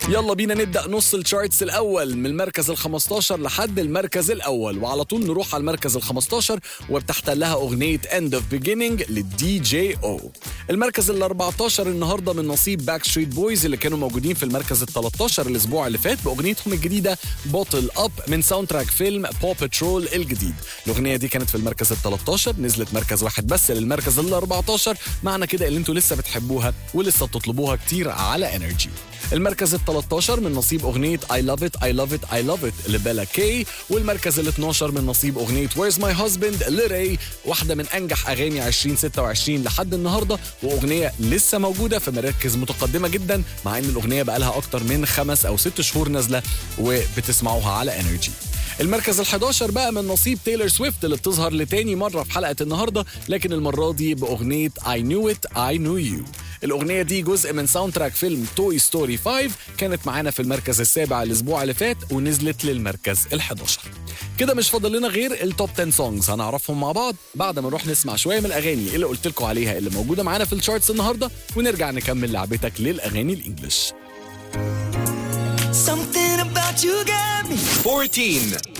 يلا بينا نبدا نص الشارتس الاول من المركز ال 15 لحد المركز الاول وعلى طول نروح على المركز ال 15 وبتحتلها اغنيه اند اوف بيجيننج للدي جي او المركز ال 14 النهارده من نصيب باك ستريت بويز اللي كانوا موجودين في المركز ال 13 الاسبوع اللي فات باغنيتهم الجديده بوتل اب من ساوند تراك فيلم بو بترول الجديد الاغنيه دي كانت في المركز ال 13 نزلت مركز واحد بس للمركز ال 14 معنى كده اللي انتوا لسه بتحبوها ولسه بتطلبوها كتير على انرجي المركز ال 13 من نصيب اغنيه I love it I love it I love it لبيلا كي والمركز ال 12 من نصيب اغنيه Where's my husband لري واحده من انجح اغاني 2026 لحد النهارده واغنيه لسه موجوده في مراكز متقدمه جدا مع ان الاغنيه بقى لها اكتر من خمس او ست شهور نازله وبتسمعوها على انرجي المركز ال 11 بقى من نصيب تايلور سويفت اللي بتظهر لتاني مره في حلقه النهارده لكن المره دي باغنيه I knew it I knew you الأغنية دي جزء من ساوند تراك فيلم توي ستوري 5 كانت معانا في المركز السابع الأسبوع اللي فات ونزلت للمركز ال 11 كده مش فاضل لنا غير التوب 10 سونجز هنعرفهم مع بعض بعد ما نروح نسمع شوية من الأغاني اللي قلت لكم عليها اللي موجودة معانا في الشارتس النهاردة ونرجع نكمل لعبتك للأغاني الإنجليش Something about you got me. 14.